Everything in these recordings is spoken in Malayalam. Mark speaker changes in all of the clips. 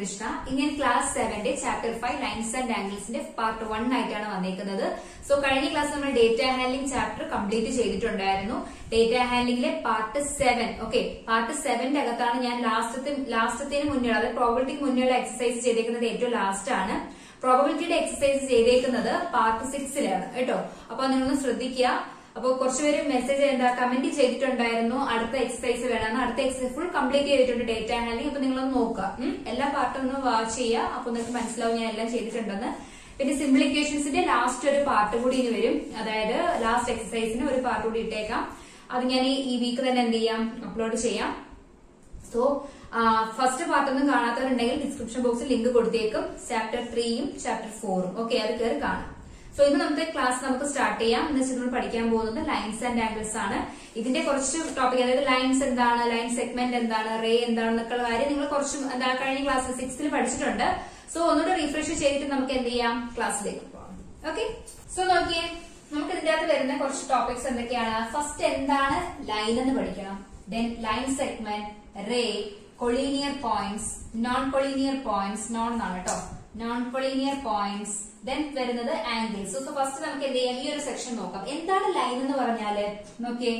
Speaker 1: കൃഷ്ണ ഇങ്ങനെ ക്ലാസ് സെവന്റെ ചാപ്റ്റർ ഫൈവ് ലൈൻസ് ആൻഡ് ആംഗിൾസിന്റെ പാർട്ട് വൺ ആയിട്ടാണ് വന്നേക്കുന്നത് സോ കഴിഞ്ഞ ക്ലാസ് നമ്മൾ ഡേറ്റ ഹാൻഡ്ലിംഗ് ചാപ്റ്റർ കംപ്ലീറ്റ് ചെയ്തിട്ടുണ്ടായിരുന്നു ഡേറ്റ ഹാൻഡ്ലിംഗിലെ പാർട്ട് സെവൻ ഓക്കെ പാർട്ട് സെവന്റെ അകത്താണ് ഞാൻ ലാസ്റ്റത്തെ ലാസ്റ്റത്തിന് മുന്നേ അതായത് പ്രോബിലിറ്റിക്ക് മുന്നേയുള്ള എക്സസൈസ് ചെയ്തേക്കുന്നത് ഏറ്റവും ലാസ്റ്റ് ആണ് പ്രോബിലിറ്റിയുടെ എക്സസൈസ് ചെയ്തേക്കുന്നത് പാർട്ട് സിക്സിലാണ് കേട്ടോ അപ്പൊ നിങ്ങളൊന്ന് ശ്രദ്ധിക്കുക അപ്പൊ കുറച്ചുപേര് മെസ്സേജ് എന്താ കമന്റ് ചെയ്തിട്ടുണ്ടായിരുന്നു അടുത്ത എക്സസൈസ് വേണമെന്ന് അടുത്ത എക്സസൈസ് ഫുൾ കംപ്ലീറ്റ് ചെയ്തിട്ടുണ്ട് ഡേറ്റ ഹാൻഡ്ലിംഗ് അപ്പൊ നിങ്ങളൊന്ന് നോക്കുക ഉം. എല്ലാ പാർട്ടും ഒന്ന് വാച്ച് ചെയ്യുക അപ്പൊ നിങ്ങൾക്ക് മനസ്സിലാവും ഞാൻ എല്ലാം ചെയ്തിട്ടുണ്ടെന്ന് പിന്നെ സിമ്പിൾ ഇക്വേഷൻസിന്റെ ലാസ്റ്റ് ഒരു പാർട്ട് കൂടി ഇനി വരും അതായത് ലാസ്റ്റ് എക്സസൈസിന് ഒരു പാർട്ട് കൂടി ഇട്ടേക്കാം അത് ഞാൻ ഈ- ഈ വീക്ക് തന്നെ എന്ത് ചെയ്യാം അപ്ലോഡ് ചെയ്യാം സോ ഫസ്റ്റ് പാർട്ട് ഒന്നും കാണാത്തവരുണ്ടെങ്കിൽ ഡിസ്ക്രിപ്ഷൻ ബോക്സിൽ ലിങ്ക് കൊടുത്തേക്കും ചാപ്റ്റർ ത്രീയും ചാപ്റ്റർ ഫോറും ഓക്കെ അത് കയറി കാണാം സോ ഇന്ന് നമുക്ക് ക്ലാസ് നമുക്ക് സ്റ്റാർട്ട് ചെയ്യാം എന്ന് വെച്ചാൽ നമ്മൾ പഠിക്കാൻ പോകുന്നത് ലൈൻസ് ആൻഡ് ആംഗിൾസ് ആണ് ഇതിന്റെ കുറച്ച് ടോപ്പിക് അതായത് ലൈൻസ് എന്താണ് ലൈൻ സെഗ്മെന്റ് എന്താണ് റേ എന്താണെന്നൊക്കെയുള്ള കാര്യം നിങ്ങൾ കുറച്ച് എന്താ കഴിഞ്ഞ ക്ലാസ് സിക്സ്ത്തിൽ പഠിച്ചിട്ടുണ്ട് സോ ഒന്നുകൂടെ റീഫ്രഷ് ചെയ്തിട്ട് നമുക്ക് എന്ത് ചെയ്യാം ക്ലാസ്സിലേക്ക് പോകാം ഓക്കെ സോ നോക്കിയേ നമുക്ക് ഇതിന്റെ അകത്ത് വരുന്ന കുറച്ച് ടോപ്പിക്സ് എന്തൊക്കെയാണ് ഫസ്റ്റ് എന്താണ് ലൈൻ എന്ന് പഠിക്കണം then line segment ray collinear points non collinear points non എന്നാണ് കേട്ടോ നോൺ കൊളീനിയർ പോയിന്റ്സ് ദെൻ വരുന്നത് ആംഗിൾസ് സോ ഫസ്റ്റ് നമുക്ക് എന്ത് ചെയ്യാം ഈ ഒരു സെക്ഷൻ നോക്കാം എന്താണ് ലൈൻ എന്ന് പറഞ്ഞാല് നോക്കിയേ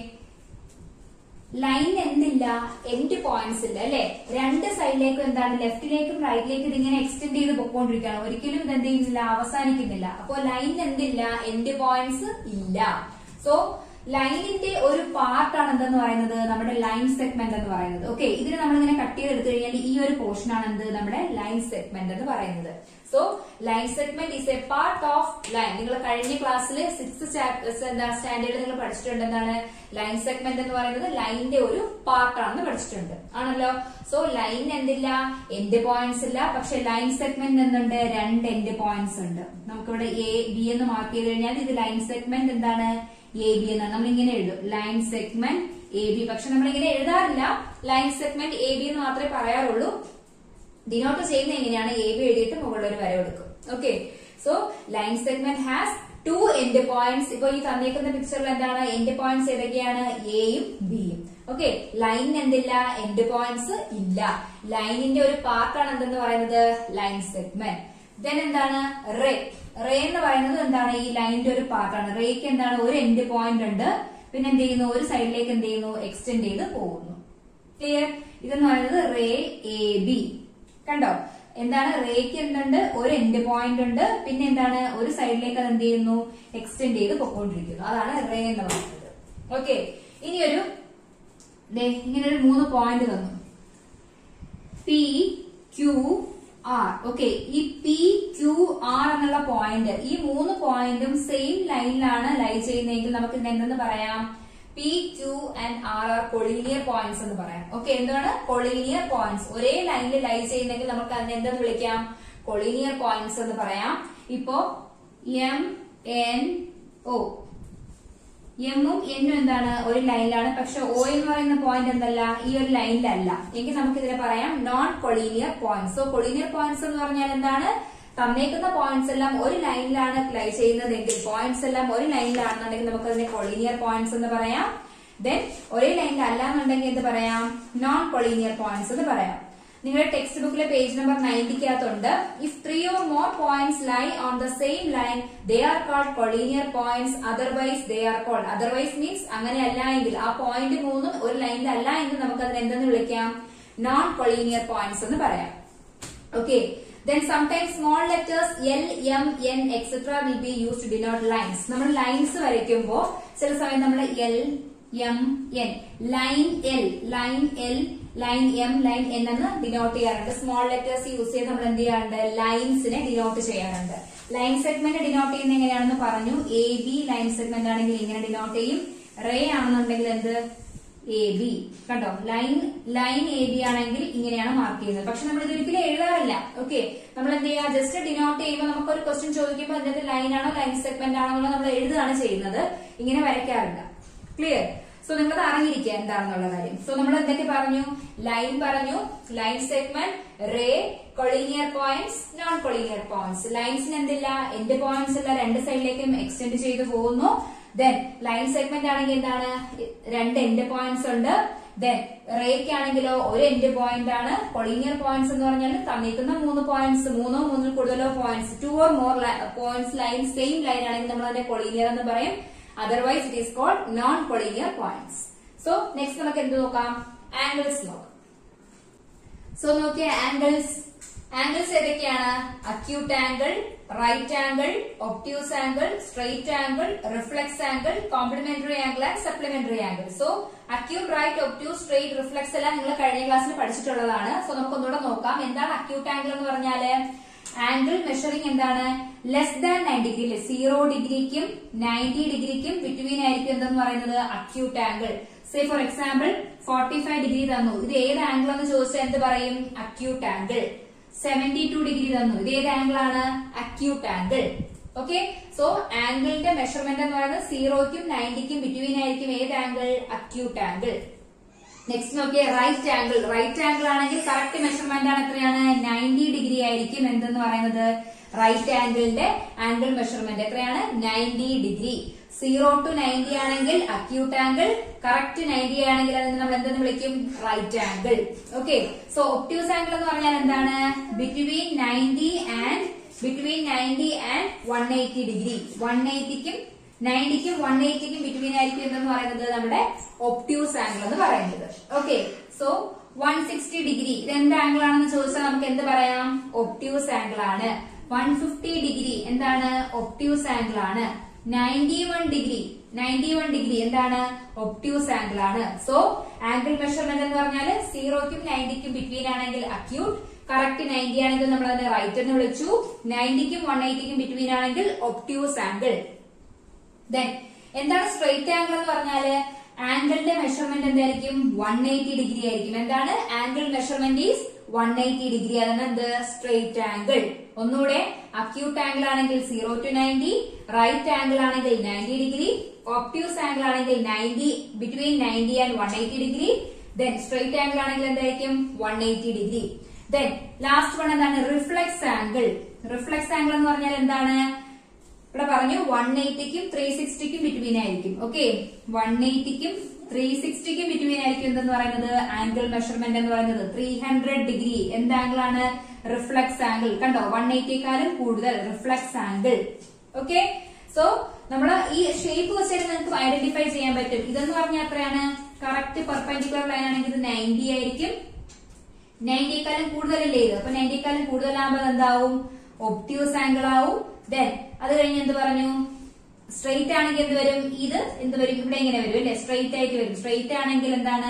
Speaker 1: ലൈൻ എന്തില്ല എൻഡ് പോയിന്റ്സ് ഇല്ല അല്ലെ രണ്ട് സൈഡിലേക്കും എന്താണ് ലെഫ്റ്റിലേക്കും റൈറ്റിലേക്കും ഇതിങ്ങനെ എക്സ്റ്റെൻഡ് ചെയ്ത് പൊക്കോണ്ടിരിക്കുകയാണ് ഒരിക്കലും ഇത് എന്ത് ചെയ്യുന്നില്ല അവസാനിക്കുന്നില്ല അപ്പോ ലൈൻ എന്തില്ല എൻഡ് പോയിന്റ്സ് ഇല്ല സോ ലൈനിന്റെ ഒരു പാർട്ടാണ് എന്തെന്ന് പറയുന്നത് നമ്മുടെ ലൈൻ സെഗ്മെന്റ് എന്ന് പറയുന്നത് ഓക്കെ ഇതിന് നമ്മളിങ്ങനെ കട്ട് ചെയ്ത് എടുത്തു കഴിഞ്ഞാൽ ഈ ഒരു പോർഷൻ ആണ് എന്ത് നമ്മുടെ ലൈൻ സെഗ്മെന്റ് എന്ന് പറയുന്നത് so line segment is a part of line നിങ്ങൾ കഴിഞ്ഞ ക്ലാസ്സിൽ സിക്സ് എന്താ സ്റ്റാൻഡേർഡ് നിങ്ങൾ പഠിച്ചിട്ടുണ്ട് എന്താണ് ലൈൻ സെഗ്മെന്റ് എന്ന് പറയുന്നത് ലൈനിന്റെ ഒരു പാർട്ടാണെന്ന് പഠിച്ചിട്ടുണ്ട് ആണല്ലോ സോ ലൈൻ എന്തില്ല എൻഡ് പോയിന്റ്സ് ഇല്ല പക്ഷെ ലൈൻ സെഗ്മെന്റ് എന്തുണ്ട് രണ്ട് എൻഡ് പോയിന്റ്സ് ഉണ്ട് നമുക്കിവിടെ എ ബി എന്ന് മാർക്ക് ചെയ്ത് കഴിഞ്ഞാൽ ഇത് ലൈൻ സെഗ്മെന്റ് എന്താണ് എ ബി എന്നാണ് നമ്മൾ ഇങ്ങനെ എഴുതും ലൈൻ സെഗ്മെന്റ് എ ബി പക്ഷെ നമ്മൾ ഇങ്ങനെ എഴുതാറില്ല ലൈൻ സെഗ്മെന്റ് എ ബി എന്ന് മാത്രമേ പറയാറുള്ളൂ ഡിനോട്ട് ചെയ്യുന്ന എങ്ങനെയാണ് എ ബി എഴുതിയിട്ട് മുകളിൽ ഒരു വര എടുക്കും okay so line segment has two end points ഇപ്പൊ ഈ തന്നേക്കുന്ന പിക്ചറിൽ എന്താണ് എൻഡ് പോയിന്റ്സ് ഏതൊക്കെയാണ് എയും ബിയും ഓക്കെ ലൈൻ എന്തില്ല എൻഡ് പോയിന്റ്സ് ഇല്ല ലൈനിന്റെ ഒരു പാർട്ടാണ് എന്തെന്ന് പറയുന്നത് ലൈൻ സെഗ്മെന്റ് ദെൻ എന്താണ് റേ റേ എന്ന് പറയുന്നത് എന്താണ് ഈ ലൈനിന്റെ ഒരു പാർട്ടാണ് റേക്ക് എന്താണ് ഒരു എൻഡ് പോയിന്റ് ഉണ്ട് പിന്നെ എന്ത് ചെയ്യുന്നു ഒരു സൈഡിലേക്ക് എന്ത് ചെയ്യുന്നു എക്സ്റ്റെൻഡ് ചെയ്ത് പോകുന്നു ക്ലിയർ ഇതെന്ന് പറയുന്നത് റേ എ ബി കണ്ടോ എന്താണ് റേക്ക് എന്തുണ്ട് ഒരു എൻഡ് പോയിന്റ് ഉണ്ട് പിന്നെ എന്താണ് ഒരു സൈഡിലേക്ക് അത് എന്ത് ചെയ്യുന്നു എക്സ്റ്റെൻഡ് ചെയ്ത് പൊക്കോണ്ടിരിക്കുന്നു അതാണ് റേ എന്ന് പറയുന്നത് ഓക്കെ ഇനിയൊരു ദേ ഇങ്ങനെ ഒരു മൂന്ന് പോയിന്റ് തന്നു പി ക്യു ആർ ഓക്കെ ഈ പി ക്യു ആർ എന്നുള്ള പോയിന്റ് ഈ മൂന്ന് പോയിന്റും സെയിം ലൈനിലാണ് ലൈ ചെയ്യുന്നതെങ്കിൽ നമുക്ക് ഇതിനെ എന്തെന്ന് പറയാം P Q and R R collinear points എന്ന് പറയാം ഓക്കെ എന്താണ് കൊളീനിയർ പോയിന്റ്സ് ഒരേ ലൈനിൽ ലൈ ചെയ്യുന്നെങ്കിൽ നമുക്ക് അതിനെ എന്തെന്ന് വിളിക്കാം കൊളീനിയർ പോയിന്റ്സ് എന്ന് പറയാം ഇപ്പോ എം എൻ ഒ എമ്മും എന്നും എന്താണ് ഒരു ലൈനിലാണ് പക്ഷെ ഒ എന്ന് പറയുന്ന പോയിന്റ് എന്തല്ല ഈ ഒരു ലൈനിലല്ല എങ്കിൽ നമുക്ക് ഇതിനെ പറയാം non collinear points so collinear points എന്ന് പറഞ്ഞാൽ എന്താണ് തന്നേക്കുന്ന പോയിന്റ്സ് എല്ലാം ഒരു ലൈനിലാണ് ലൈ ചെയ്യുന്നതെങ്കിൽ പോയിന്റ്സ് എല്ലാം ഒരു ലൈനിലാണെന്നുണ്ടെങ്കിൽ നമുക്ക് അതിനെ കൊളീനിയർ പോയിന്റ്സ് എന്ന് പറയാം ദെൻ ഒരേ ലൈനിൽ അല്ല എന്നുണ്ടെങ്കിൽ എന്ത് പറയാം നോൺ കൊളീനിയർ പോയിന്റ്സ് എന്ന് പറയാം നിങ്ങളുടെ ടെക്സ്റ്റ് ബുക്കിലെ പേജ് നമ്പർ നയൻറ്റിക്കകത്തുണ്ട് if three or more points lie on the same line they are called collinear points otherwise they are called otherwise means അങ്ങനെ അല്ല എങ്കിൽ ആ പോയിന്റ് മൂന്നും ഒരു ലൈനിൽ അല്ല എങ്കിൽ നമുക്ക് അതിനെ എന്തെന്ന് വിളിക്കാം നോൺ കൊളീനിയർ പോയിന്റ്സ് എന്ന് പറയാം okay then sometimes small letters L M N etcetera will be use to denote lines നമ്മൾ ലൈൻസ് വരയ്ക്കുമ്പോൾ ചില സമയം നമ്മൾ L M N line L line L line M line N എന്ന് ഡിനോട്ട് ചെയ്യാറുണ്ട് സ്മോൾ ലെറ്റേഴ്സ് യൂസ് ചെയ്ത് നമ്മൾ എന്ത് ചെയ്യാറുണ്ട് ലൈൻസിനെ ഡിനോട്ട് ചെയ്യാറുണ്ട് ലൈൻ സെഗ്മെന്റ് ഡിനോട്ട് ചെയ്യുന്നത് എങ്ങനെയാണെന്ന് പറഞ്ഞു എ ബി ലൈൻ സെഗ്മെന്റ് ആണെങ്കിൽ ഇങ്ങനെ ഡിനോട്ട് ചെയ്യും റേ ആണെന്നുണ്ടെങ്കിൽ എന്ത് എ ബി കണ്ടോ ലൈൻ ലൈൻ എ ബി ആണെങ്കിൽ ഇങ്ങനെയാണ് മാർക്ക് ചെയ്യുന്നത് പക്ഷെ നമ്മൾ ഇത് ഒരിക്കലും എഴുതാറില്ല ഓക്കെ നമ്മൾ എന്ത് ചെയ്യുക ജസ്റ്റ് ഡിനോട്ട് ചെയ്യുമ്പോൾ നമുക്ക് ഒരു ക്വസ്റ്റ്യൻ ചോദിക്കുമ്പോൾ അതിന്റെ ലൈൻ ആണോ ലൈൻ സെഗ്മെന്റ് ആണോ എന്നുള്ളത് നമ്മൾ എഴുതുകയാണ് ചെയ്യുന്നത് ഇങ്ങനെ വരയ്ക്കാറില്ല ക്ലിയർ സോ നിങ്ങൾ അറിഞ്ഞിരിക്കുക എന്താണെന്നുള്ള കാര്യം സോ നമ്മൾ എന്തൊക്കെ പറഞ്ഞു ലൈൻ പറഞ്ഞു line segment ray collinear points non collinear points ലൈൻസിന് എന്തില്ല എൻഡ് പോയിന്റ്സ് എല്ലാം രണ്ട് സൈഡിലേക്കും എക്സ്റ്റെൻഡ് ചെയ്ത് പോകുന്നു ദെൻ ലൈൻ സെഗ്മെന്റ് ആണെങ്കിൽ എന്താണ് രണ്ട് എൻഡ് പോയിന്റ്സ് ഉണ്ട് ദെൻ റേക്ക് ആണെങ്കിലോ ഒരു എൻഡ് പോയിന്റ് ആണ് കൊളീനിയർ പോയിന്റ്സ് എന്ന് പറഞ്ഞാൽ തന്നിരിക്കുന്ന മൂന്ന് പോയിന്റ്സ് മൂന്നോ മൂന്നിൽ കൂടുതലോ points two or more points line same line ആണെങ്കിൽ നമ്മൾ അതിനെ കൊളീനിയർ എന്ന് പറയും otherwise it is called non collinear points so next നമുക്ക് എന്ത് നോക്കാം ആംഗിൾസ് നോക്കാം സോ നോക്കിയ ആംഗിൾസ് ആംഗിൾസ് ഏതൊക്കെയാണ് acute angle right angle obtuse angle straight angle reflex angle complementary angle and supplementary angle so acute right obtuse straight reflex എല്ലാം നിങ്ങൾ കഴിഞ്ഞ ക്ലാസ്സിൽ പഠിച്ചിട്ടുള്ളതാണ് സോ നമുക്ക് ഒന്നുകൂടെ നോക്കാം എന്താണ് അക്യൂട്ട് ആംഗിൾ എന്ന് പറഞ്ഞാല് ആംഗിൾ മെഷറിംഗ് എന്താണ് ലെസ് ദാൻ നയൻ ഡിഗ്രി അല്ലെ സീറോ ഡിഗ്രിക്കും നയൻറ്റി ഡിഗ്രിക്കും ബിറ്റ്വീൻ ആയിരിക്കും എന്തെന്ന് പറയുന്നത് acute angle say for example forty five degree തന്നു ഇത് ഏത് ആംഗിൾ എന്ന് ചോദിച്ചാൽ എന്ത് പറയും acute angle seventy two degree തന്നു ഇത് ഏത് ആംഗിൾ ആണ് അക്യൂട്ട് ആംഗിൾ ഓക്കെ സോ ആംഗിളിന്റെ മെഷർമെന്റ് എന്ന് പറയുന്നത് സീറോയ്ക്കും നയൻറ്റിക്കും ബിറ്റ്വീൻ ആയിരിക്കും ഏത് ആംഗിൾ അക്യൂട്ട് ആംഗിൾ നെക്സ്റ്റ് നോക്കിയേ റൈറ്റ് ആംഗിൾ റൈറ്റ് ആംഗിൾ ആണെങ്കിൽ കറക്റ്റ് മെഷർമെന്റ് ആണ് എത്രയാണ് നയൻറ്റി ഡിഗ്രി ആയിരിക്കും എന്തെന്ന് പറയുന്നത് റൈറ്റ് ആംഗിളിന്റെ ആംഗിൾ മെഷർമെന്റ് എത്രയാണ് ninety degree zero to ninety ആണെങ്കിൽ അക്യൂട്ട് ആംഗിൾ കറക്റ്റ് നയൻറ്റി ആണെങ്കിൽ അതിന് നമ്മൾ എന്തെന്ന് വിളിക്കും right angle okay so obtuse angle എന്ന് പറഞ്ഞാൽ എന്താണ് between ninety and between ninety and one eighty degree one എയ്റ്റിക്കും നയൻറ്റിക്കും വൺ എയ്റ്റിക്കും ബിറ്റ്വീൻ ആയിരിക്കും എന്തെന്ന് പറയുന്നത് നമ്മുടെ ഒപ്റ്റ്യൂസ് ആംഗിൾ എന്ന് പറയുന്നത് okay so one sixty degree ഇത് എന്ത് ആംഗിൾ ആണെന്ന് ചോദിച്ചാൽ നമുക്ക് എന്ത് പറയാം ഒപ്റ്റ്യൂസ് ആംഗിൾ ആണ് വൺ ഫിഫ്റ്റി ഡിഗ്രി എന്താണ് ഒപ്റ്റ്യൂസ് ആംഗിൾ ആണ് ninety one degree ninety one degree എന്താണ് ഒപ്റ്റ്യൂസ് ആംഗിൾ ആണ് സോ ആംഗിൾ മെഷർമെന്റ് എന്ന് പറഞ്ഞാൽ സീറോയ്ക്കും നയൻറ്റിക്കും ബിറ്റ്വീൻ ആണെങ്കിൽ അക്യൂട്ട് കറക്റ്റ് നയൻറ്റി ആണെങ്കിൽ നമ്മൾ അതിനെ റൈറ്റ് എന്ന് വിളിച്ചു നയൻറ്റിക്കും വൺ എയ്റ്റിക്കും ബിറ്റ്വീൻ ആണെങ്കിൽ ഒപ്റ്റ്യൂസ് ആംഗിൾ ദെൻ എന്താണ് സ്ട്രെയിറ്റ് ആംഗിൾ എന്ന് പറഞ്ഞാല് ആംഗിളിന്റെ മെഷർമെന്റ് എന്തായിരിക്കും വൺ എയ്റ്റി ഡിഗ്രി ആയിരിക്കും എന്താണ് angle measurement is one eighty degree അതാണ് എന്ത് സ്ട്രെയിറ്റ് ആംഗിൾ ഒന്നുകൂടെ അക്യൂട്ട് ആംഗിൾ ആണെങ്കിൽ zero to ninety right angle ആണെങ്കിൽ നയൻറ്റി ഡിഗ്രി ഒപ്റ്റ്യൂസ് ആംഗിൾ ആണെങ്കിൽ ninety between ninety and one eighty degree then straight angle ആണെങ്കിൽ എന്തായിരിക്കും one eighty degree then last one എന്താണ് റിഫ്ലക്സ് ആംഗിൾ റിഫ്ലക്സ് ആംഗിൾ എന്ന് പറഞ്ഞാൽ എന്താണ് ഇവിടെ പറഞ്ഞു വൺ എയ്റ്റിക്കും ത്രീ സിക്സ്റ്റിക്കും ബിറ്റ്വീൻ ആയിരിക്കും ഓക്കെ വൺ എയ്റ്റിക്കും ത്രീ സിക്സ്റ്റിക്കും ബിറ്റ്വീൻ ആയിരിക്കും എന്തെന്ന് പറയുന്നത് ആംഗിൾ മെഷർമെന്റ് എന്ന് പറയുന്നത് ത്രീ ഹൺഡ്രഡ് ഡിഗ്രി എന്ത് ആംഗിൾ ആണ് റിഫ്ലക്സ് ആംഗിൾ കണ്ടോ വൺ എയ്റ്റിക്കാളും കൂടുതൽ റിഫ്ലക്സ് ആംഗിൾ ഓക്കെ സോ നമ്മൾ ഈ ഷേപ്പ് വെച്ചിട്ട് നിങ്ങൾക്ക് ഐഡന്റിഫൈ ചെയ്യാൻ പറ്റും ഇതെന്ന് പറഞ്ഞാൽ എത്രയാണ് കറക്റ്റ് പെർപെൻഡിക്കുലർ ലൈൻ ആണെങ്കിൽ ഇത് നയൻറ്റി ആയിരിക്കും നയൻറ്റിക്കാളും കൂടുതലല്ലേ ഇത് അപ്പൊ നയൻറ്റിക്കാളും കൂടുതലാകുമ്പോൾ എന്താവും ഒപ്റ്റ്യൂസ് ആംഗിൾ ആവും ദെൻ അത് കഴിഞ്ഞ് എന്ത് പറഞ്ഞു സ്ട്രെയിറ്റ് ആണെങ്കിൽ എന്ത് വരും ഇത് എന്ത് വരും ഇവിടെ ഇങ്ങനെ വരും അല്ലെ സ്ട്രെയിറ്റ് ആയിട്ട് വരും സ്ട്രെയിറ്റ് ആണെങ്കിൽ എന്താണ്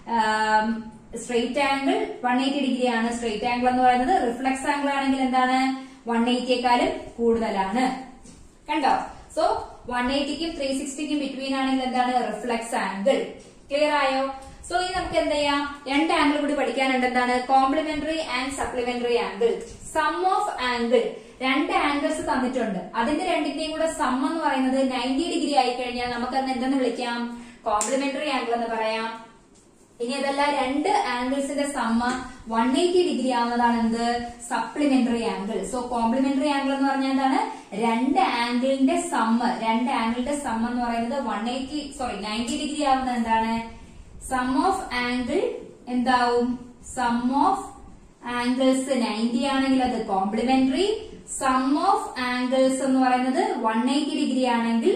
Speaker 1: straight angle one eighty degree ആണ് സ്ട്രെയിറ്റ് ആംഗിൾ എന്ന് പറയുന്നത് റിഫ്ലക്സ് ആംഗിൾ ആണെങ്കിൽ എന്താണ് വൺ എയ്റ്റിയെക്കാളും കൂടുതലാണ് കണ്ടോ സോ വൺ എയ്റ്റിക്കും ത്രീ സിക്സ്റ്റിക്കും ബിറ്റ്വീൻ ആണെങ്കിൽ എന്താണ് റിഫ്ലക്സ് ആംഗിൾ ക്ലിയർ ആയോ സോ ഇനി നമുക്ക് എന്ത് ചെയ്യാം രണ്ട് ആംഗിൾ കൂടി പഠിക്കാനുണ്ട് എന്താണ് complementary and supplementary angle sum of angle രണ്ട് ആംഗിൾസ് തന്നിട്ടുണ്ട് അതിന്റെ രണ്ടിന്റെയും കൂടെ സം എന്ന് പറയുന്നത് നയൻറ്റി ഡിഗ്രി ആയി കഴിഞ്ഞാൽ നമുക്ക് അതിന് എന്തെന്ന് വിളിക്കാം കോംപ്ലിമെന്ററി ആംഗിൾ എന്ന് പറയാം ഇനി അതല്ല രണ്ട് ആംഗിൾസിന്റെ സമ്മ വൺ എയ്റ്റി ഡിഗ്രി ആവുന്നതാണ് എന്ത് supplementary angle so complementary angle എന്ന് പറഞ്ഞാൽ എന്താണ് രണ്ട് ആംഗിളിന്റെ സമ്മ് രണ്ട് ആംഗിളിന്റെ സം എന്ന് പറയുന്നത് one eighty sorry ninety degree ആവുന്നത് എന്താണ് സം ഓഫ് ആംഗിൾ എന്താവും സം ഓഫ് ആംഗിൾസ് നയൻറ്റി ആണെങ്കിൽ അത് കോംപ്ലിമെന്ററി സം ഓഫ് ആംഗിൾസ് എന്ന് പറയുന്നത് വൺ എയ്റ്റി ഡിഗ്രി ആണെങ്കിൽ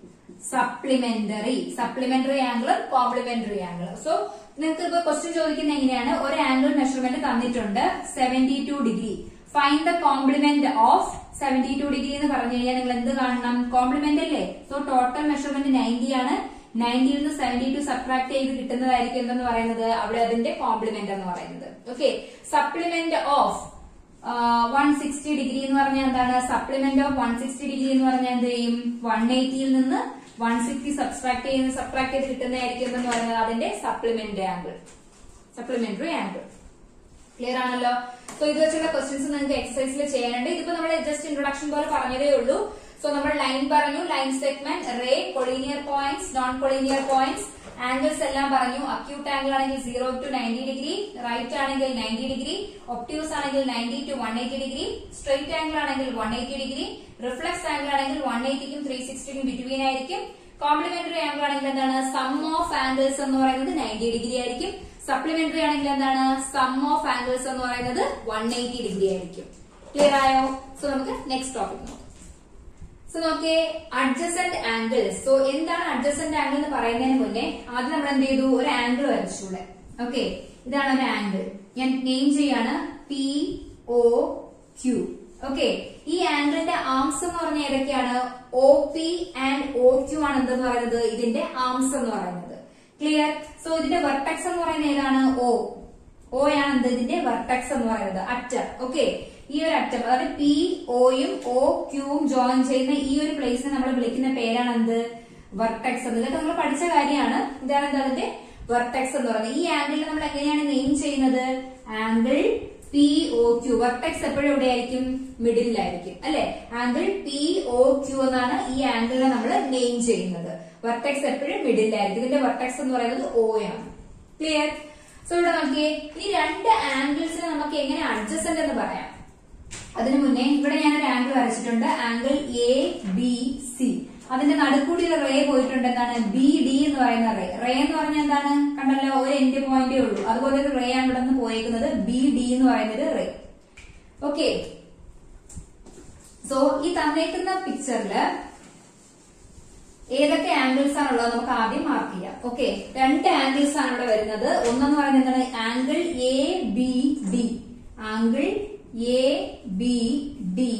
Speaker 1: supplementary supplementary angle complementary angle so നിങ്ങൾക്ക് ഇപ്പൊ ക്വസ്റ്റ്യൻ ചോദിക്കുന്നത് എങ്ങനെയാണ് ഒരു ആംഗിൾ മെഷർമെന്റ് തന്നിട്ടുണ്ട് seventy two degree find the complement of seventy two degree എന്ന് പറഞ്ഞു കഴിഞ്ഞാൽ നിങ്ങൾ എന്ത് കാണണം കോംപ്ലിമെന്റ് അല്ലേ സോ ടോട്ടൽ മെഷർമെന്റ് നയൻറ്റി ആണ് നയൻറ്റിയിൽ നിന്ന് സെവന്റി ടു സബ്ട്രാക്ട് ചെയ്ത് കിട്ടുന്നതായിരിക്കും എന്തെന്ന് പറയുന്നത് അവിടെ അതിന്റെ കോംപ്ലിമെന്റ് എന്ന് പറയുന്നത് okay supplement of one sixty degree എന്ന് പറഞ്ഞാൽ എന്താണ് supplement of one sixty degree എന്ന് പറഞ്ഞാൽ എന്ത് ചെയ്യും വൺ എയ്റ്റിയിൽ നിന്ന് വൺ സിക്സ്റ്റി സബ്സ്ട്രാക്ട് ചെയ്യുന്ന സബ്ട്രാക്ട് ചെയ്ത് കിട്ടുന്നതായിരിക്കും എന്ന് പറയുന്നത് അതിന്റെ supplement angle supplementary angle clear ആണല്ലോ സോ ഇത് വെച്ചുള്ള ക്വസ്റ്റ്യൻസ് നിങ്ങൾക്ക് എക്സസൈസിൽ ചെയ്യാനുണ്ട് ഇതിപ്പോ നമ്മൾ ജസ്റ്റ് ഇൻട്രൊഡക്ഷൻ പോലെ പറഞ്ഞതേ ഉള്ളൂ സോ നമ്മൾ ലൈൻ പറഞ്ഞു line segment ray collinear points non collinear points angles എല്ലാം പറഞ്ഞു അക്യൂട്ട് ആംഗിൾ ആണെങ്കിൽ zero to ninety degree right ആണെങ്കിൽ നയൻറ്റി ഡിഗ്രി ഒപ്റ്റ്യൂസ് ആണെങ്കിൽ ninety to one eighty degree straight angle ആണെങ്കിൽ one eighty degree reflex angle ആണെങ്കിൽ വൺ എയ്റ്റിക്കും ത്രീ സിക്സ്റ്റിക്കും ബിറ്റ്വീൻ ആയിരിക്കും കോംപ്ലിമെന്ററി ആംഗിൾ ആണെങ്കിൽ എന്താണ് സം ഓഫ് ആംഗിൾസ് എന്ന് പറയുന്നത് നയൻറ്റി ഡിഗ്രി ആയിരിക്കും സപ്ലിമെന്ററി ആണെങ്കിൽ എന്താണ് സം ഓഫ് ആംഗിൾസ് എന്ന് പറയുന്നത് വൺ എയ്റ്റി ഡിഗ്രി ആയിരിക്കും ക്ലിയർ ആയോ സോ നമുക്ക് നെക്സ്റ്റ് ടോപ്പിക് നോക്കാം സോ നോക്കിയേ അഡ്ജസന്റ് ആംഗിൾസ് സോ എന്താണ് അഡ്ജസന്റ് ആംഗിൾ എന്ന് പറയുന്നതിന് മുന്നേ ആദ്യം നമ്മൾ എന്ത് ചെയ്തു ഒരു ആംഗിൾ വരച്ചൂടെ ഓക്കെ ഇതാണ് ഒരു ആംഗിൾ ഞാൻ നെയിം ചെയ്യാണ് പി ഒ ക്യു ഓക്കെ ഈ ആംഗിളിന്റെ ആംസ് എന്ന് പറഞ്ഞ ഏതൊക്കെയാണ് O P and O Q ആണ് എന്തെന്ന് പറയുന്നത് ഇതിന്റെ ആംസ് എന്ന് പറയുന്നത് ക്ലിയർ സോ ഇതിന്റെ വെർട്ടക്സ് എന്ന് പറയുന്നത് ഏതാണ് ഒ ഒ ആണ് എന്ത് ഇതിന്റെ വെർട്ടക്സ് എന്ന് പറയുന്നത് അറ്റം ഓക്കെ ഈ ഒരു അറ്റം അതായത് പി ഒയും ഒ ക്യൂവും ജോയിൻ ചെയ്യുന്ന ഈ ഒരു പ്ലേസിനെ നമ്മൾ വിളിക്കുന്ന പേരാണ് എന്ത് വെർട്ടക്സ് എന്ന് ഇതൊക്കെ നമ്മൾ പഠിച്ച കാര്യമാണ് ഇതാണ് എന്താ അതിന്റെ വെർട്ടക്സ് എന്ന് പറയുന്നത് ഈ ആംഗിളിൽ നമ്മൾ എങ്ങനെയാണ് നെയിം ചെയ്യുന്നത് angle P O Q vertex എപ്പോഴും എവിടെയായിരിക്കും മിഡിലായിരിക്കും അല്ലെ ആംഗിൾ പി ഒ ക്യു എന്നാണ് ഈ ആംഗിളിനെ നമ്മൾ നെയിം ചെയ്യുന്നത് വെർട്ടക്സ് എപ്പോഴും മിഡിലായിരിക്കും ഇതിന്റെ വെർട്ടക്സ് എന്ന് പറയുന്നത് ഒ ആണ് ക്ലിയർ സോ ഇവിടെ നോക്കിയേ ഈ രണ്ട് ആംഗിൾസിനെ നമുക്ക് എങ്ങനെ അഡ്ജസ്റ്റന്റ് എന്ന് പറയാം അതിനു മുന്നേ ഇവിടെ ഞാൻ ഒരു ആംഗിൾ വരച്ചിട്ടുണ്ട് ആംഗിൾ എ ബി സി അതിന്റെ നടുക്കൂടി ഒരു റേ പോയിട്ടുണ്ട് എന്താണ് ബി ഡി എന്ന് പറയുന്ന റേ റേ എന്ന് പറഞ്ഞാൽ എന്താണ് കണ്ടല്ലോ ഒരു എൻഡ് പോയിന്റേ ഉള്ളൂ അതുപോലെ ഒരു റേ ആണ് ഇവിടെ നിന്ന് പോയേക്കുന്നത് ബി ഡി എന്ന് പറയുന്ന ഒരു റേ ഓക്കെ സോ ഈ തന്നേക്കുന്ന പിക്ചറില് ഏതൊക്കെ ആംഗിൾസ് ആണുള്ളത് നമുക്ക് ആദ്യം മാർക്ക് ചെയ്യാം ഓക്കെ രണ്ട് ആംഗിൾസ് ആണ് ഇവിടെ വരുന്നത് ഒന്നെന്ന് പറയുന്നത് എന്താണ് angle A B D angle A B D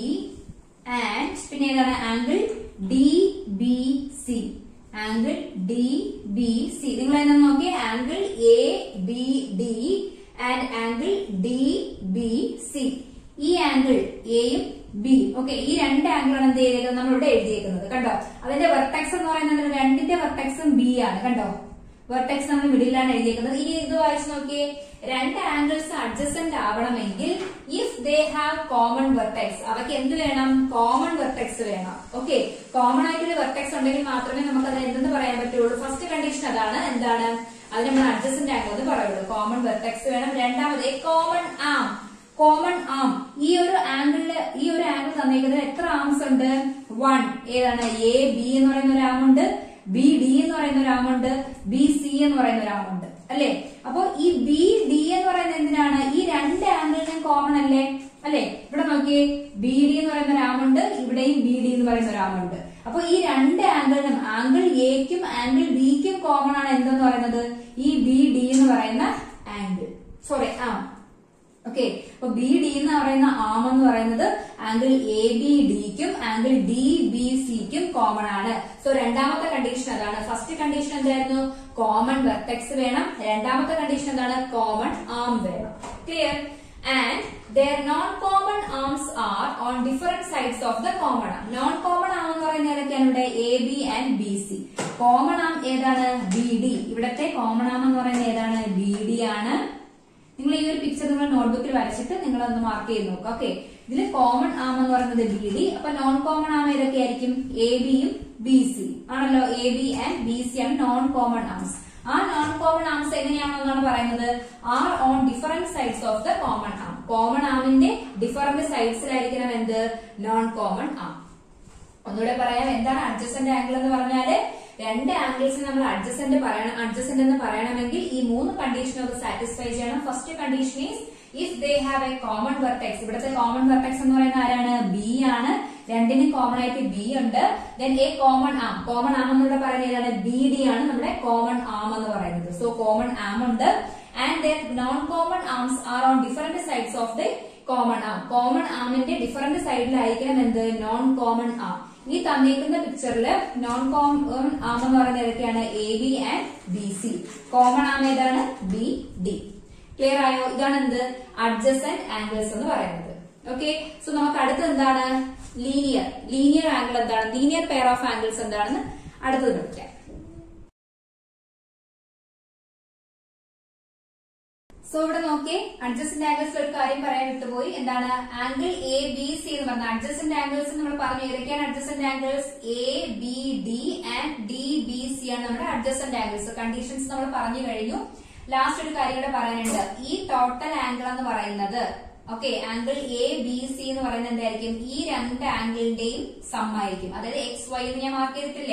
Speaker 1: and പിന്നെ ഏതാണ് angle D B C angle D B C നിങ്ങൾ എന്താ നോക്കിയേ angle A B D and angle D B C ഈ ആംഗിൾ എയും ബി ഓക്കെ ഈ രണ്ട് ആംഗിളാണ് എന്ത് ചെയ്തേക്കുന്നത് നമ്മൾ ഇവിടെ എഴുതിയേക്കുന്നത് കണ്ടോ അതിന്റെ വെർട്ടക്സ് എന്ന് പറയുന്നത് രണ്ടിന്റെ വെർട്ടക്സും ബി ആണ് കണ്ടോ വെർട്ടക്സ് നമ്മൾ മിഡിലാണ് എഴുതിയേക്കുന്നത് ഇനി ഇത് വായിച്ചു നോക്കിയേ രണ്ട് ആംഗിൾസ് അഡ്ജസ്റ്റന്റ് ആവണമെങ്കിൽ if they have common vertex അവർക്ക് എന്ത് വേണം കോമൺ വെർട്ടക്സ് വേണം ഓക്കെ കോമൺ ആയിട്ടൊരു വെർട്ടക്സ് ഉണ്ടെങ്കിൽ മാത്രമേ നമുക്ക് അത് എന്തെന്ന് പറയാൻ പറ്റുള്ളൂ ഫസ്റ്റ് കണ്ടീഷൻ അതാണ് എന്താണ് അത് നമ്മൾ അഡ്ജസ്റ്റന്റ് ആംഗിൾ എന്ന് പറയുള്ളൂ കോമൺ വെർട്ടക്സ് വേണം രണ്ടാമത് കോമൺ ആം കോമൺ ആം ഈ ഒരു ആംഗിളില് ഈ ഒരു ആംഗിൾ തന്നേക്കുന്നത് എത്ര ആംസ് ഉണ്ട് വൺ ഏതാണ് എ ബി എന്ന് പറയുന്ന ഒരു ആമുണ്ട് ബി ഡി എന്ന് പറയുന്ന ഒരു ആമുണ്ട് ബി സി എന്ന് പറയുന്ന ഒരു ആമുണ്ട് അല്ലെ അപ്പൊ ഈ ബി ഡി എന്ന് പറയുന്നത് എന്തിനാണ് ഈ രണ്ട് ആംഗിളിനും കോമൺ അല്ലേ അല്ലെ ഇവിടെ നോക്കിയേ ബി ഡി എന്ന് പറയുന്ന ഒരു ആമുണ്ട് ഇവിടെയും ബി ഡി എന്ന് പറയുന്ന ഒരു ആമുണ്ട് അപ്പൊ ഈ രണ്ട് ആംഗിളിനും ആംഗിൾ എക്കും ആംഗിൾ ബിക്കും കോമൺ ആണ് എന്തെന്ന് പറയുന്നത് ഈ ബി ഡി എന്ന് പറയുന്ന ആംഗിൾ സോറി ആം ഓക്കെ അപ്പൊ ബി ഡി എന്ന് പറയുന്ന ആം എന്ന് പറയുന്നത് ആംഗിൾ എ ബി ഡിക്കും ആംഗിൾ ഡി ബി സിക്കും കോമൺ ആണ് സോ രണ്ടാമത്തെ കണ്ടീഷൻ അതാണ് ഫസ്റ്റ് കണ്ടീഷൻ എന്തായിരുന്നു കോമൺ വെർട്ടെക്സ് വേണം രണ്ടാമത്തെ കണ്ടീഷൻ എന്താണ് കോമൺ ആം വേണം clear and their non common arms are on different sides of the common am non common arm എന്ന് പറയുന്നത് ഏതൊക്കെയാണ് ഇവിടെ A B and B C common arm ഏതാണ് ബി ഡി ഇവിടത്തെ കോമൺ ആം എന്ന് പറയുന്നത് ഏതാണ് ബി ഡി ആണ് നിങ്ങൾ ഈ ഒരു പിക്ചർ നിങ്ങൾ നോട്ട്ബുക്കിൽ വരച്ചിട്ട് നിങ്ങൾ ഒന്ന് മാർക്ക് ചെയ്ത് നോക്കുക ഓക്കെ ഇതിൽ കോമൺ ആം എന്ന് പറയുന്നത് ബി ഡി അപ്പൊ നോൺ കോമൺ ആം ഏതൊക്കെ ആയിരിക്കും എ ബിയും ബി സി ആണല്ലോ A B and B C ആണ് നോൺ കോമൺ ആംസ് ആ നോൺ കോമൺ ആംസ് എങ്ങനെയാണെന്നാണ് പറയുന്നത് are on different sides of the common arm common ആമിന്റെ ഡിഫറെന്റ് സൈഡ്സിലായിരിക്കണം എന്ത് നോൺ കോമൺ ആം ഒന്നുകൂടെ പറയാം എന്താണ് അഡ്ജസ്റ്റന്റ് ആംഗിൾ എന്ന് പറഞ്ഞാല് രണ്ട് ആംഗിൾസ് നമ്മൾ അഡ്ജസ്റ്റന്റ് പറയണം അഡ്ജസ്റ്റന്റ് എന്ന് പറയണമെങ്കിൽ ഈ മൂന്ന് കണ്ടീഷനൊക്കെ സാറ്റിസ്ഫൈ ചെയ്യണം first condition is if they have a common vertex ഇവിടുത്തെ കോമൺ വെർട്ടെക്സ് എന്ന് പറയുന്ന ആരാണ് ബി ആണ് രണ്ടിനും കോമൺ ആയിട്ട് ബി ഉണ്ട് then a common arm common arm എന്നിവിടെ പറയുന്നത് ഏതാണ് ബി ഡി ആണ് നമ്മുടെ കോമൺ ആം എന്ന് പറയുന്നത് സോ കോമൺ ആം ഉണ്ട് and then non common arms are on different sides of the common arm common ആമിന്റെ ഡിഫറെന്റ് സൈഡിലായിരിക്കണം എന്ത് നോൺ കോമൺ ആം ഈ തന്നിരിക്കുന്ന പിക്ചറിൽ നോൺ കോമൺ ആം എന്ന് പറയുന്നത് ഏതൊക്കെയാണ് A B and B C common arm ഏതാണ് ബി ഡി ക്ലിയർ ആയോ ഇതാണ് എന്ത് അഡ്ജസന്റ് ആംഗിൾസ് എന്ന് പറയുന്നത് ഓക്കെ സോ നമുക്ക് അടുത്ത് എന്താണ് ലീനിയർ ലീനിയർ ആംഗിൾ എന്താണ് ലീനിയർ പെയർ ഓഫ് ആംഗിൾസ് എന്താണെന്ന് അടുത്തത് പഠിക്കാം സോ ഇവിടെ നോക്കിയേ അഡ്ജസ്റ്റന്റ് ആംഗിൾസ് ഒരു കാര്യം പറയാൻ വിട്ടുപോയി എന്താണ് ആംഗിൾ എ ബി സി എന്ന് പറഞ്ഞ അഡ്ജസ്റ്റന്റ് ആംഗിൾസ് നമ്മൾ പറഞ്ഞു ഏതൊക്കെയാണ് adjacent angles A B D and D B C ആണ് നമ്മുടെ അഡ്ജസ്റ്റന്റ് ആംഗിൾസ് കണ്ടീഷൻസ് നമ്മൾ പറഞ്ഞു കഴിഞ്ഞു ലാസ്റ്റ് ഒരു കാര്യം കൂടെ പറയാനുണ്ട് ഈ ടോട്ടൽ ആംഗിൾ എന്ന് പറയുന്നത് okay angle A B C എന്ന് പറയുന്നത് എന്തായിരിക്കും ഈ രണ്ട് ആംഗിളിന്റെയും സം ആയിരിക്കും അതായത് എക്സ് വൈ എന്ന് ഞാൻ മാർക്ക് ചെയ്തിട്ടില്ലേ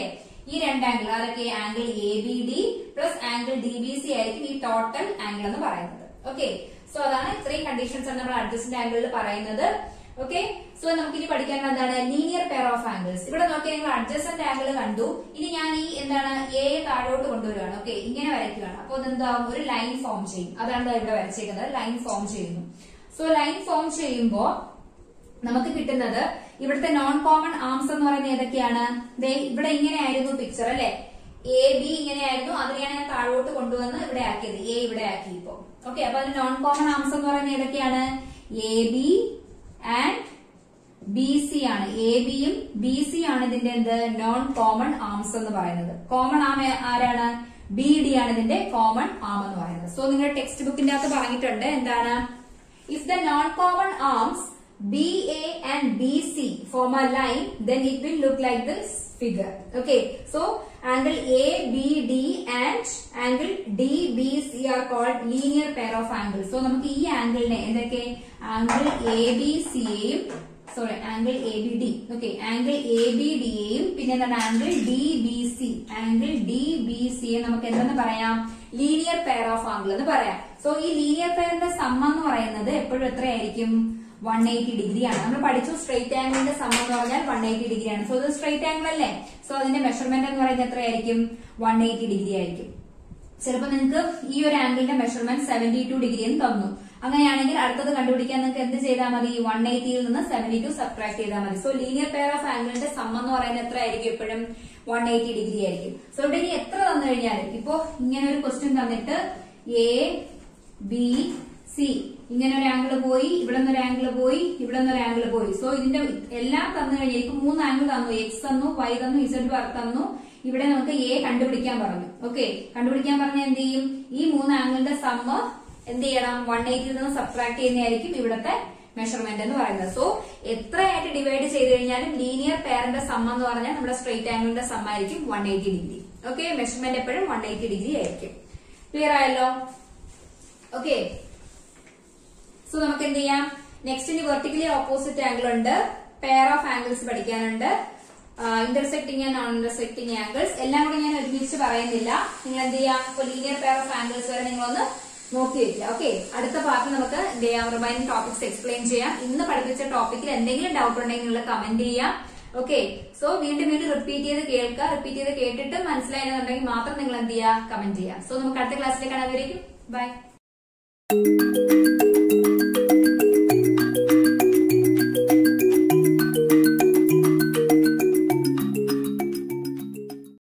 Speaker 1: ഈ രണ്ട് ആംഗിൾ അതൊക്കെ angle A B D plus angle D B C ആയിരിക്കും ഈ ടോട്ടൽ ആംഗിൾ എന്ന് പറയുന്നത് ഓക്കെ സോ അതാണ് ഇത്രയും കണ്ടീഷൻസ് ആണ് നമ്മൾ അഡ്ജസ്റ്റന്റ് ആംഗിളിൽ പറയുന്നത് ഓക്കെ സോ നമുക്ക് ഇനി പഠിക്കാൻ എന്താണ് ലീനിയർ പെയർ ഓഫ് ആംഗിൾസ് ഇവിടെ നോക്കിയാൽ നിങ്ങൾ അഡ്ജസ്റ്റന്റ് ആംഗിൾ കണ്ടു ഇനി ഞാൻ ഈ എന്താണ് എ താഴോട്ട് കൊണ്ടുവരികയാണ് ഓക്കെ ഇങ്ങനെ വരയ്ക്കുകയാണ് അപ്പോൾ അതെന്താവും ഒരു ലൈൻ ഫോം ചെയ്യും അതാണ് ദാ ഇവിടെ വരച്ചേക്കുന്നത് ലൈൻ ഫോം ചെയ്യുന്നു സോ ലൈൻ ഫോം ചെയ്യുമ്പോ നമുക്ക് കിട്ടുന്നത് ഇവിടുത്തെ നോൺ കോമൺ ആംസ് എന്ന് പറയുന്നത് ഏതൊക്കെയാണ് ദേ ഇവിടെ ഇങ്ങനെയായിരുന്നു പിക്ചർ അല്ലെ എ ബി ഇങ്ങനെയായിരുന്നു അതിനെയാണ് ഞാൻ താഴോട്ട് കൊണ്ടുവന്ന് ഇവിടെ ആക്കിയത് എ ഇവിടെ ആക്കി ഇപ്പോ ഓക്കെ അപ്പൊ അതിന് നോൺ കോമൺ ആംസ് എന്ന് പറയുന്നത് ഏതൊക്കെയാണ് A B and B C ആണ് എ ബിയും ബി സി ആണ് ഇതിന്റെ എന്ത് നോൺ കോമൺ ആംസ് എന്ന് പറയുന്നത് കോമൺ ആം ആരാണ് ബി ഡി ആണ് ഇതിന്റെ കോമൺ ആം എന്ന് പറയുന്നത് സോ നിങ്ങളുടെ ടെക്സ്റ്റ് ബുക്കിന്റെ അകത്ത് പറഞ്ഞിട്ടുണ്ട് എന്താണ് if the non common arms B A and B C form a line then it will look like this figure okay so angle A B D and angle D B C are called linear pair of angle so നമുക്ക് ഈ ആംഗിളിനെ എന്തൊക്കെ ആംഗിൾ എ ബി സിയെയും sorry angle A B D okay angle A B ഡിയെയും പിന്നെ എന്താണ് angle D B C angle D B സിയെ നമുക്ക് എന്തെന്ന് പറയാം ലീനിയർ പെയർ ഓഫ് ആംഗിൾ എന്ന് പറയാം സോ ഈ ലീനിയർ പെയറിന്റെ സമ്മ എന്ന് പറയുന്നത് എപ്പോഴും എത്രയായിരിക്കും വൺ എയ്റ്റി ഡിഗ്രി ആണ് നമ്മൾ പഠിച്ചു സ്ട്രെയിറ്റ് ആംഗിളിന്റെ സമ്മ എന്ന് പറഞ്ഞാൽ വൺ എയ്റ്റി ഡിഗ്രി ആണ് സോ ഇത് സ്ട്രെയിറ്റ് ആംഗിൾ അല്ലേ സോ അതിന്റെ മെഷർമെന്റ് എന്ന് പറയുന്നത് എത്രയായിരിക്കും വൺ എയ്റ്റി ഡിഗ്രി ആയിരിക്കും ചിലപ്പോൾ നിങ്ങൾക്ക് ഈ ഒരു ആംഗിളിന്റെ മെഷർമെന്റ് സെവന്റി ടു ഡിഗ്രി എന്ന് തന്നു അങ്ങനെയാണെങ്കിൽ അടുത്തത് കണ്ടുപിടിക്കാൻ നിങ്ങൾക്ക് എന്ത് ചെയ്താൽ മതി വൺ എയ്റ്റിയിൽ നിന്ന് സെവന്റി ടു സബ്ട്രാക്ട് ചെയ്താൽ മതി സോ ലീനിയർ പെയർ ഓഫ് ആംഗിളിന്റെ സം എന്ന് പറയുന്നത് എത്ര ആയിരിക്കും എപ്പോഴും വൺ എയ്റ്റി ഡിഗ്രി ആയിരിക്കും സോ ഇവിടെ ഇനി എത്ര തന്നു കഴിഞ്ഞാലും ഇപ്പോ ഇങ്ങനെ ഒരു ക്വസ്റ്റ്യൻ തന്നിട്ട് എ ബി സി ഇങ്ങനെ ഒരു ആംഗിൾ പോയി ഇവിടെ നിന്ന് ഒരു ആംഗിൾ പോയി ഇവിടെ നിന്ന് ഒരു ആംഗിൾ പോയി സോ ഇതിന്റെ എല്ലാം തന്നു കഴിഞ്ഞാൽ ഇപ്പൊ മൂന്ന് ആംഗിൾ തന്നു എക്സ് തന്നു വൈ തന്നു ഇസഡ് വർ തന്നു ഇവിടെ നമുക്ക് എ കണ്ടുപിടിക്കാൻ പറഞ്ഞു ഓക്കെ കണ്ടുപിടിക്കാൻ പറഞ്ഞാൽ എന്ത് ചെയ്യും ഈ മൂന്ന് ആംഗിളിന്റെ സമ്മ് എന്ത് ചെയ്യണം വൺ എയ്റ്റിൽ നിന്ന് സബ്ട്രാക്ട് ചെയ്യുന്നതായിരിക്കും ഇവിടുത്തെ മെഷർമെന്റ് എന്ന് പറയുന്നത് സോ എത്രയായിട്ട് ഡിവൈഡ് ചെയ്ത് കഴിഞ്ഞാലും ലീനിയർ പെയറിന്റെ സം എന്ന് പറഞ്ഞാൽ നമ്മുടെ സ്ട്രെയിറ്റ് ആംഗിളിന്റെ സം ആയിരിക്കും one eighty degree okay measurement എപ്പോഴും വൺ എയ്റ്റി ഡിഗ്രി ആയിരിക്കും ക്ലിയർ ആയല്ലോ ഓക്കെ സോ നമുക്ക് എന്ത് ചെയ്യാം നെക്സ്റ്റ് ഇനി വെർട്ടിക്കലി ഓപ്പോസിറ്റ് ആംഗിൾ ഉണ്ട് പെയർ ഓഫ് ആംഗിൾസ് പഠിക്കാനുണ്ട് intersecting and non intersecting angles എല്ലാം കൂടെ ഞാൻ ഒരുമിച്ച് പറയുന്നില്ല നിങ്ങൾ എന്ത് ചെയ്യാം ഇപ്പൊ ലീനിയർ പെയർ ഓഫ് ആംഗിൾസ് വരെ നിങ്ങളൊന്ന് നോക്കി വെക്കുക ഓക്കെ അടുത്ത പാർട്ടിൽ നമുക്ക് എന്ത് ചെയ്യാം റിമൈനിങ് ടോപ്പിക്സ് എക്സ്പ്ലെയിൻ ചെയ്യാം ഇന്ന് പഠിപ്പിച്ച ടോപ്പിക്കിൽ എന്തെങ്കിലും ഡൗട്ട് ഉണ്ടെങ്കിൽ നിങ്ങൾ കമന്റ് ചെയ്യാം ഓക്കെ സോ വീണ്ടും വീണ്ടും റിപ്പീറ്റ് ചെയ്ത് കേൾക്കുക റിപ്പീറ്റ് ചെയ്ത് കേട്ടിട്ട് മനസ്സിലായെന്നുണ്ടെങ്കിൽ മാത്രം നിങ്ങൾ എന്ത് ചെയ്യുക കമന്റ് ചെയ്യുക സോ നമുക്ക് അടുത്ത ക്ലാസ്സിലേക്ക് കാണാൻ ബൈ